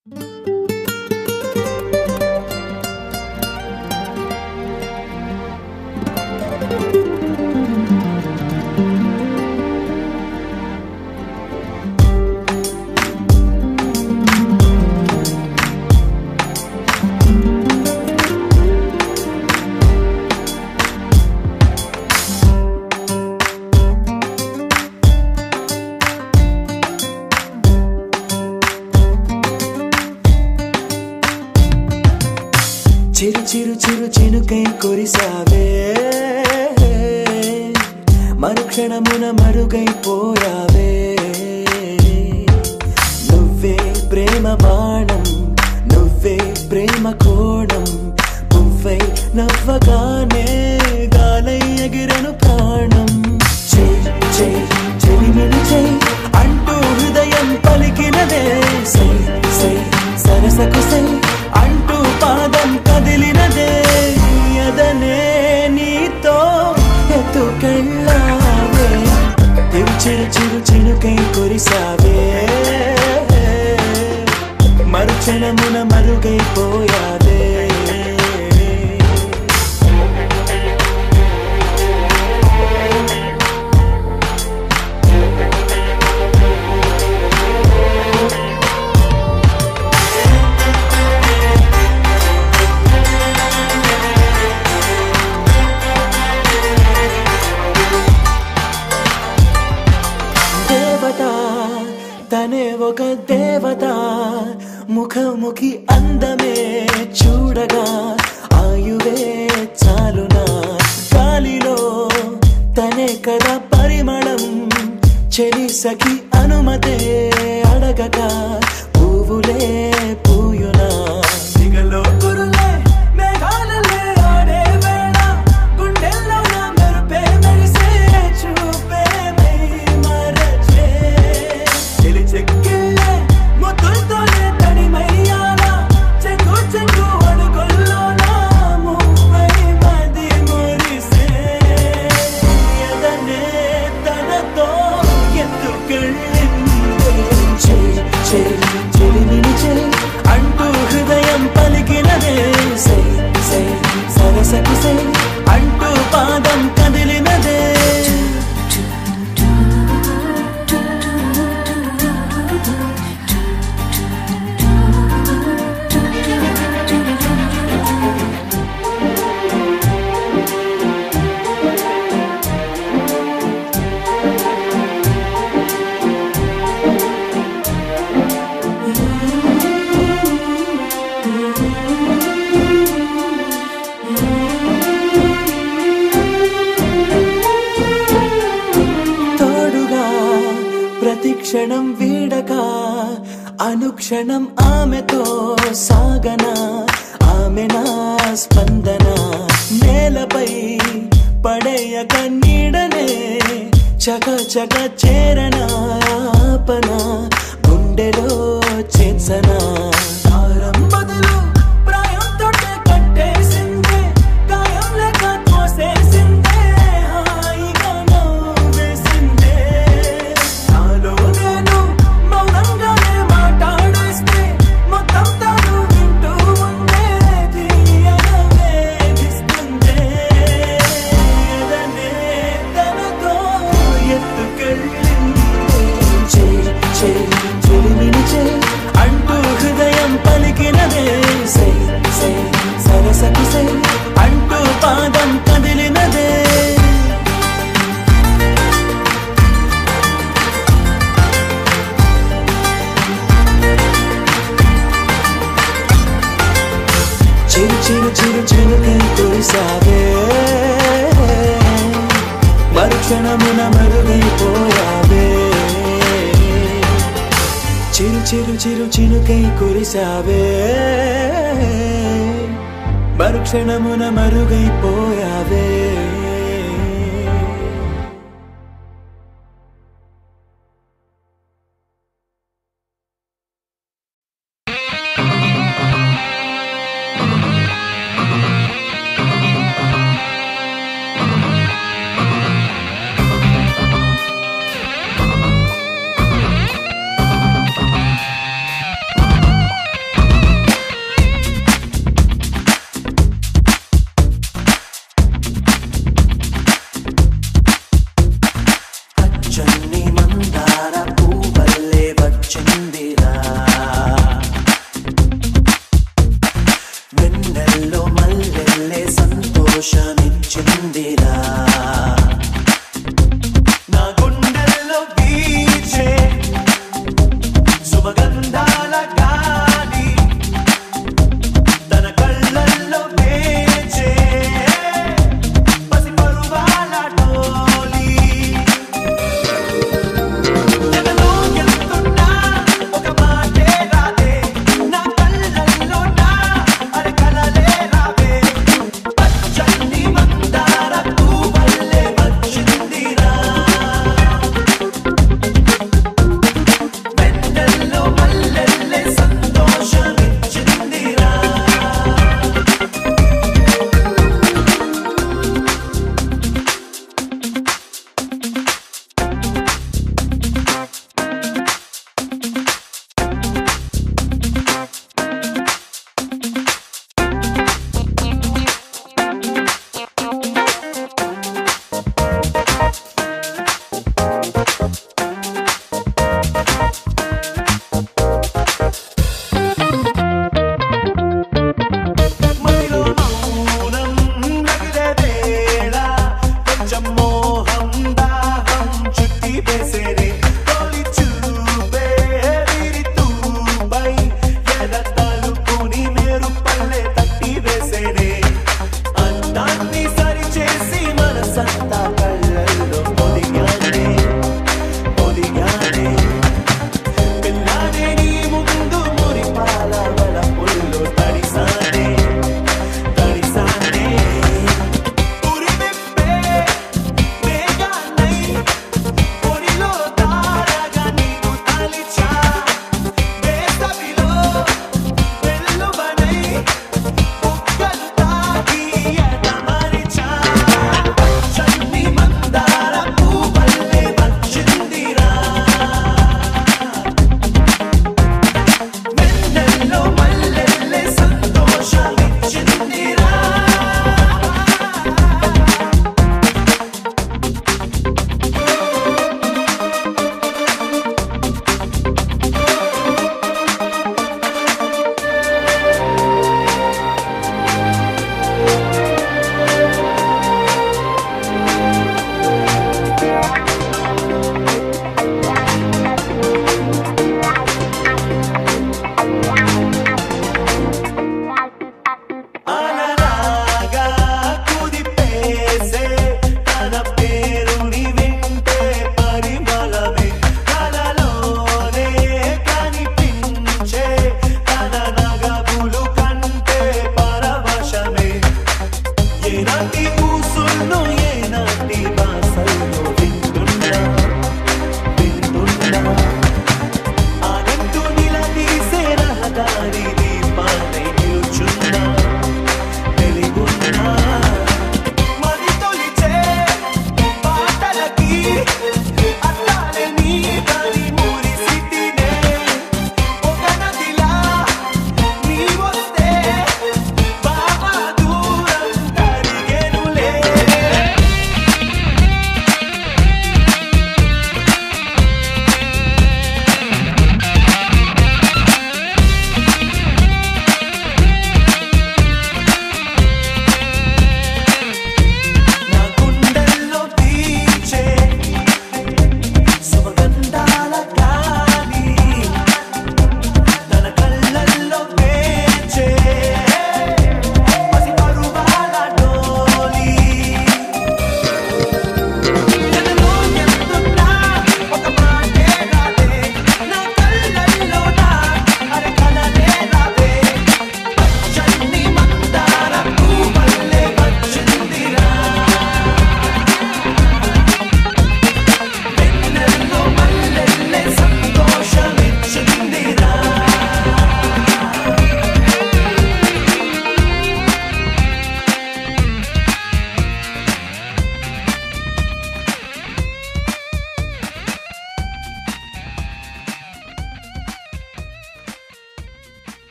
చిరు చిరు చిరు చినుకై కురిసావే మరుక్షణమున మరుగైపోయావే నువ్వే ప్రేమ బాణం నువ్వే ప్రేమ కోణం పువ్వై నవ్వగానే గాలై ఎగిరను ప్రాణం చెయ్ చెయ్ చెలిమిని చెయ్ అంటూ హృదయం పలికినదే సై సై సరసకు సై అంటూ పాదం కదిలినదే అదనే నీతో ఎత్తుకెళ్ళావే తెవి చిరు చిరు చినుకై కురిసావే మరుక్షణమున మరుగైపోయావే దేవత తనే ఒక దేవత ముఖముఖి అందమే చూడగా ఆయువే చాలునా గాలిలో తనే కదా పరిమళం చెలి సఖి అనుమతే అడగక పువ్వులే పూయునా దిగలో కురులే మేఘాలలే ఆడే వేళ గుండెల్లో నా మెరుపే మెరిసే చూపే మై మరచే చెలి చెక్కిళ్ళే ముద్దులతోనే తడిమయ్యాల చెంగు చెంగు అడుగుల్లో నా ముప్పై మది మురిసే ఎదనే తనతో ఎత్తుకెళ్ళింది చెయ్ చెయ్ చెలిమిని చెయ్ అంటూ హృదయం పలికినదే సై సై సరసకు సై అంటూ పాదం కదిలినదే తోడుగా ప్రతిక్షణం వీడక అనుక్షణం ఆమెతో సాగన ఆమె నా స్పందన నేలపై పడేయక నీడనే చక చక చేరన ఆపన గుండెలో చేసన దారం బదులు ప్రాయంతో కట్టేసిందే గాయం లేక కోసేసిందే హాయిగా నవ్వేసిందే నాలో నేను మౌనంగానే మాట్లాడేస్తే మొత్తం తాను వింటూ ఉండే తీయగా వేధిస్తుందే ఎదనే తనతో ఎత్తుకెళ్ళింది చెయ్ చెయ్ చెలిమిని చెయ్ అంటూ హృదయం పలికినదే సై సై సరసకు సై అంటూ పాదం కదిలినదే చిరు చిరు చిరు చిరుకై కురిసావే మరుక్షణమున మరుగైపోయావే చిరు చిరు చిరు చినుకై కురిసావే మరుక్షణమున మరుగైపోయావే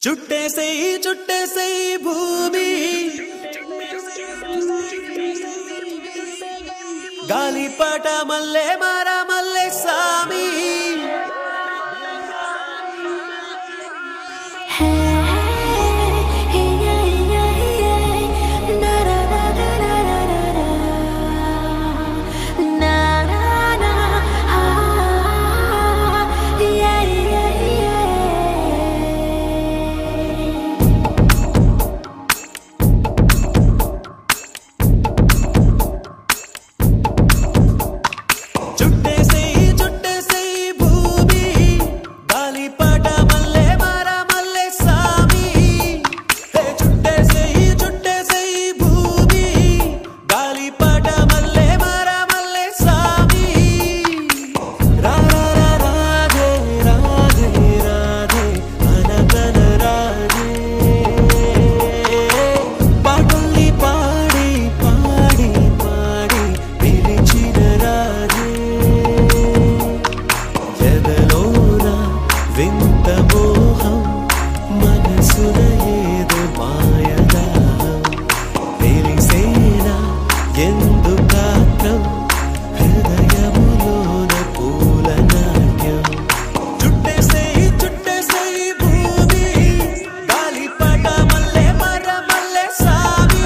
చుట్టేసేయి చుట్టేసేయి భూమి గాలిపాట మల్లె మార మల్లె సామి చుట్టేసేయి చుట్టేసేయి భూమి గాలిపాట మల్లె మార మల్లె సామి హే చుట్టేసేయి చుట్టేసేయి భూమి గాలిపాట మల్లె మార మల్లె సామి రా రా రా రాధే రాధే రాధే అనగన రాధే పాటల్ని పాడి పాడి పాడి పిలిచిన రాధే ఎదలోన వింత మోహం మనసున ఏదో మాయదాహం తెలిసేనా ఎందుకాత్రం హృదయములోన పూల నాట్యం చుట్టేసేయి చుట్టేసేయి భూమి గాలిపట మల్లె మర మల్లె సామి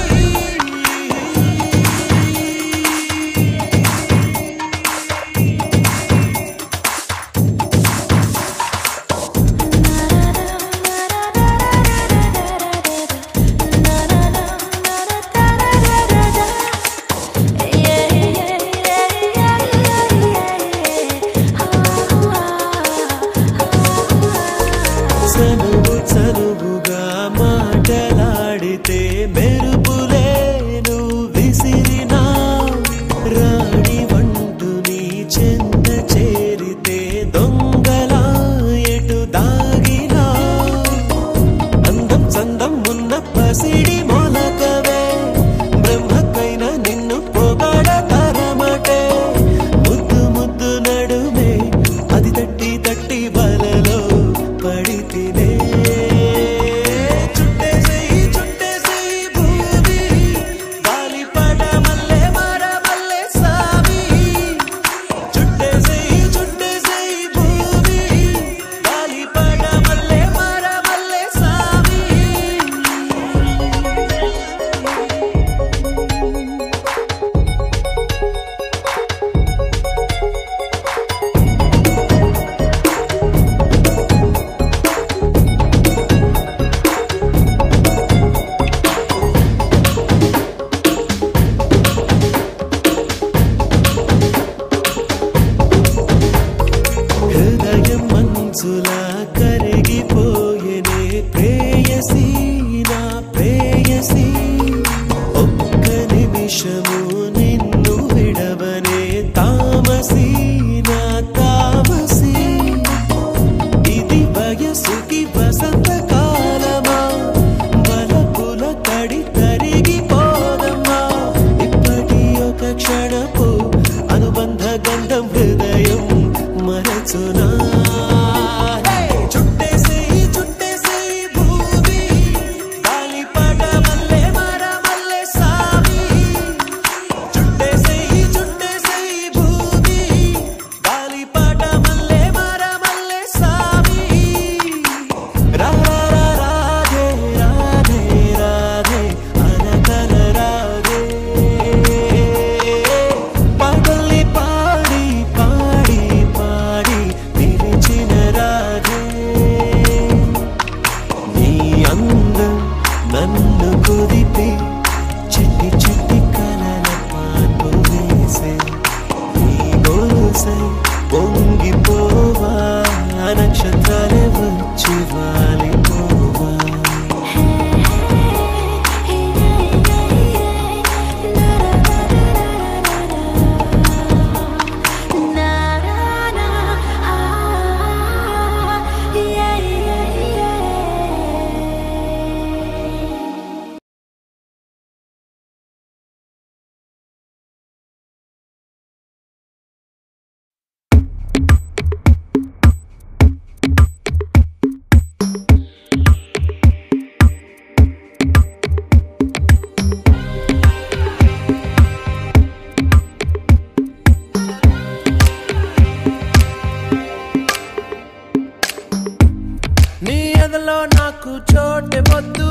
చనువు చనువుగా మాటలాడితే మెరుపులేను విసిరినా రాణి వంటు నీ చెంత చేరితే దొంగలా ఎటు దాగినా అందం చందం ఉన్న పసిడి మొలకవే బ్రహ్మకైన నిన్ను పొగడ తరమటే ముద్దు ముద్దు నడుమే అది తట్టి తట్టి బలలో పడి తినే చుట్టేసేయి చుట్టేసేయి భూమి గాలిపట మల్లె మార మల్లె సామి చుట్టేసేయి చుట్టేసేయి భూమి గాలిపట మల్లె మార మల్లె సామి హృదయం మంచులా కరిగిపోయేనే ప్రేయసి నా ప్రేయసి ఒక్క నిమిషము నిన్ను విడవనే తామసి నా తామసి ఇది వయసుకి వసంత కాలమా బలపుల కడి తరిగిపోదమ్మా ఇప్పటి ఒక క్షణపు అనుబంధ గంధం హృదయం మరచునా చుట్టేసేయి చుట్టేసేయి భూమి గాలిపట మల్లె మార మల్లె సామి చుట్టేసేయి చుట్టేసేయి భూమి గాలిపట మల్లె మార మల్లె సామి రా రా రా రాధే రాధే రాధే అనకన రాధే పాటల్ని పాడి పాడి పాడి పిలిచిన రాధే నీ అందం నన్ను కుదిపి చిట్టి చిట్టి కలల పాటు వేసే నీ గొలుసై పొంగిపోవా నక్షత్రాలే వచ్చి వాలిపోవా ఎదలో నాకు చోటే వద్దు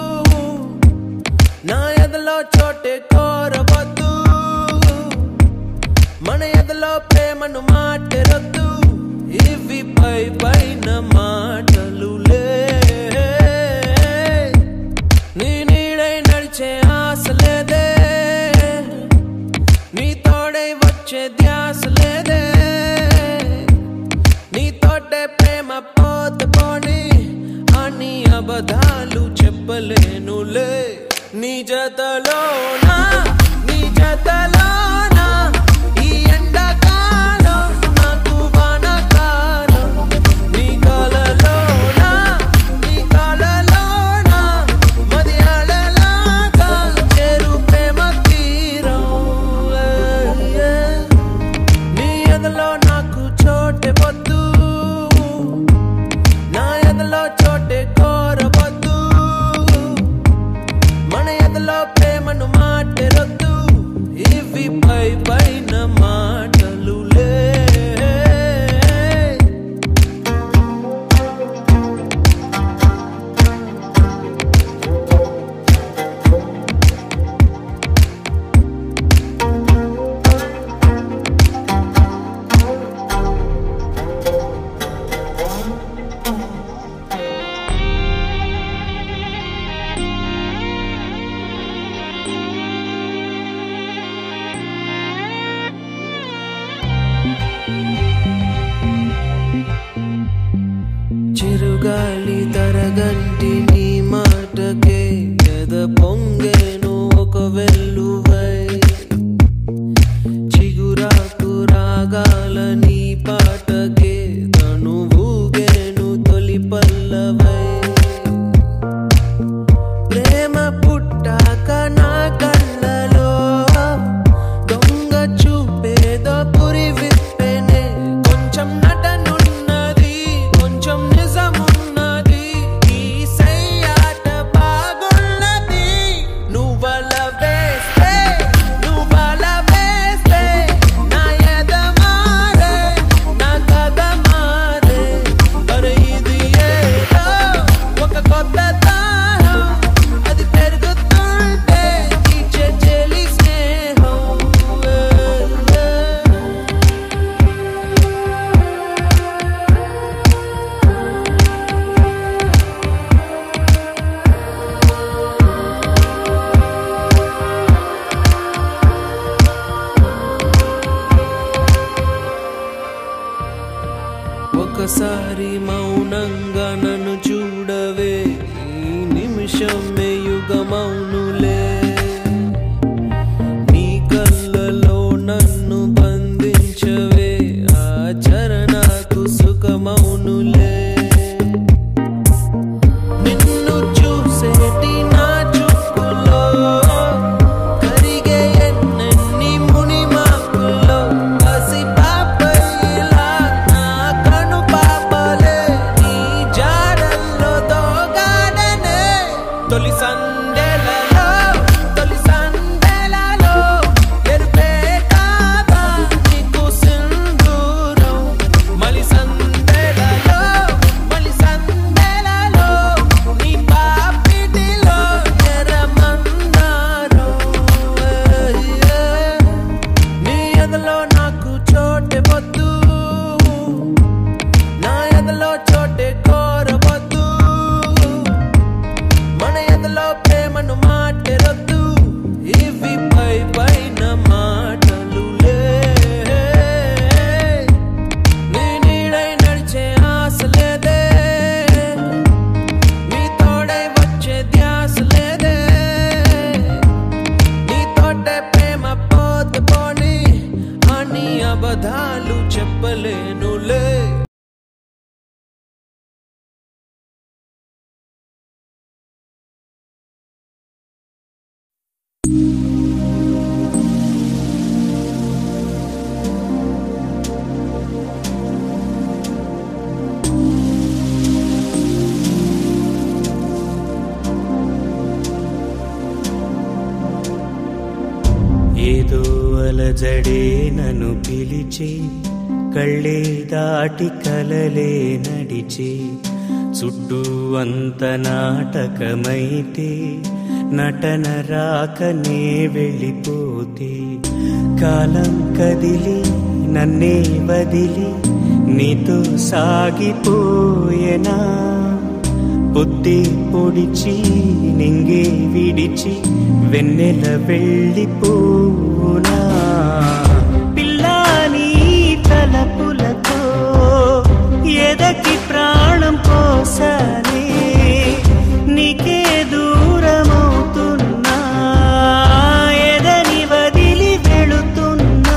నా ఎదలో చోటే కోరవద్దు మన ఎదలో ప్రేమను మాటరొద్దు ఇవి పై పైన మాటలులే నీ నీడై నడిచే ఆశ లేదే నీ తోడై వచ్చే ధ్యాస లేదే నీ తోటే ప్రేమ పోత పోని అని అబద్ధాలు చెప్పలేనులే నీ జతలోనా నీ జతలోనా ఈ ఎండాకాలం నాకు వానకాలం నీ కలలోనా నీ కలలోనా మది అలలాగా చేరు ప్రేమ తీరం నీ ఎదలో నాకు చోటే వద్దు నా ఎదలో చోటే కోరవద్దు మన ఎదలో ప్రేమను మాటరొద్దు ఇవి పై పైన మాటలులే చిరుగాలి తరగంటి నీ మాటకే ఎద పొంగేను ఒక వెల్లువై చిగురాకు రాగాల నీ పాటకే తను ఊగేను తొలి పల్లవై ప్రేమ పుట్టాక నా కళ్ళలో దొంగ చూపేదో పురి విప్పెనే కొంచెం నటనున్నది కొంచెం నిజమున్నది ఈ సయ్యాట బాగున్నది నువ్వల వేస్తే నువ్వల వేస్తే నా ఎద మారే నా కథ మారే అరే ఇది ఏదో ఒక కొత్త దాహం అది పెరుగుతుంటే ఇచ్చే చెలి స్నేహం ఒకసారి మౌనంగా నన్ను చూడవే ఈ నిమిషమే యుగమౌనులే నీ కళ్ళలో నన్ను బంధించవే ఆచరణకు సుఖమౌనులే నిన్ను చూసేటి నా చూపులో కరిగే ఎన్నెన్ని ముని మాకుల్లో పసి పాపయ్యలా నా కను పాపలే నీ జాడల్లో దోగాడనే తొలి సందెలలో తొలి సందెలలో ఎరుపే కాదా నీకు సింధూరం మలి సందెలలో మలి సందెలలో నీ పాపిటిలో ఎర్రమందారం నీ ఎదలో నాకు చోటే వద్దు నా ఎదలో చోటే కోరవద్దు మన ఎదలో ప్రేమను మాటరొద్దు ఇవి పై పైన మాటలులే నీ నీడై నడిచే ఆశ లేదే నీ తోడై వచ్చే ధ్యాస లేదే నీ తోటే ప్రేమ పోత పోని అని అబద్ధాలు చెప్పలేనులే ఏదో అలజడే నన్ను పిలిచి కళ్ళే దాటి కలలే నడిచి చుట్టూ అంత నాటకమైతే నటన రాకనే వెళ్ళిపోతే కాలం కదిలి నన్నే వదిలి నీతో సాగిపోయేనా పొద్దే పొడిచి నింగే విడిచి వెన్నెల వెళ్ళిపోనా పిల్లాని తలపులతో ఎదకి ప్రాణం పోసనే నీకే దూరమవుతున్నా ఎదని వదిలి వెళుతున్నా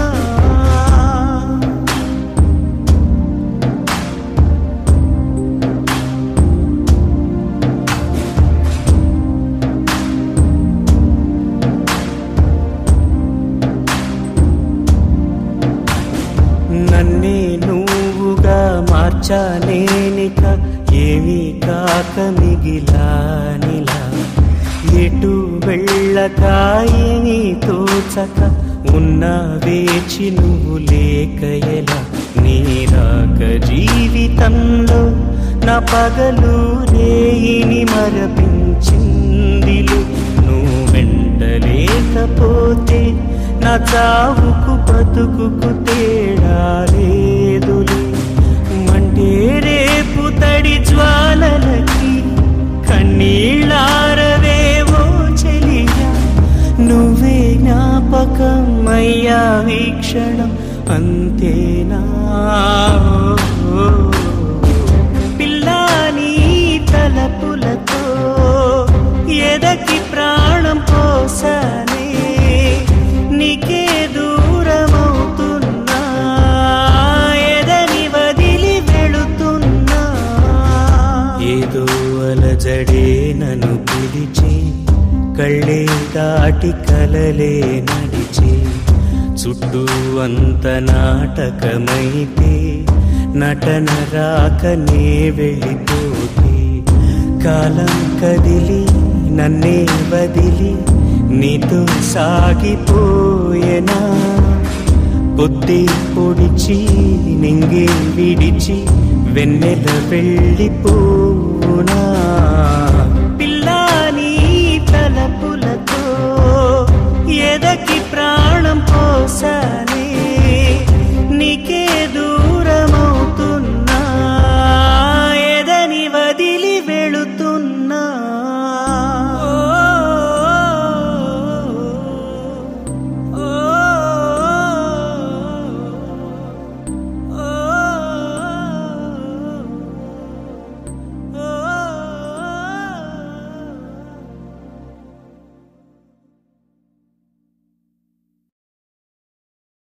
నన్నే నువ్వుగా మార్చానేనిక ఏమీ కాక మిగిలానిలా ఎటు వెళ్ళక ఏమీ తోచక ఉన్న వేచి నువ్వు లేక ఎలా నీ రాక జీవితంలో నా పగలు రేయిని మరపించిందిలు నువ్వు వెంట లేకపోతే నా చావుకు బతుకుకు తేడా లేదులే మంటే రేపు తడి జ్వాలలకి కన్నీళ్ళారవేవో చెలియా నువ్వే జ్ఞాపకం అయ్యా వీక్షణం అంతేనా పిల్లాని తలపులతో ఎదకి ప్రాణం పోసనే నీకే దూరమవుతున్నా ఎదని వదిలి వెళుతున్నా ఏదో అలజడే నన్ను పిలిచి కళ్ళే దాటి కలలే నడిచి చుట్టూ అంత నాటకమైతే నటన రాకనే వెళ్ళిపోతే కాలం కదిలి నన్నే వదిలి నీతో సాగిపోయేనా పొద్దే పొడిచి నింగే విడిచి వెన్నెల వెళ్ళిపోనా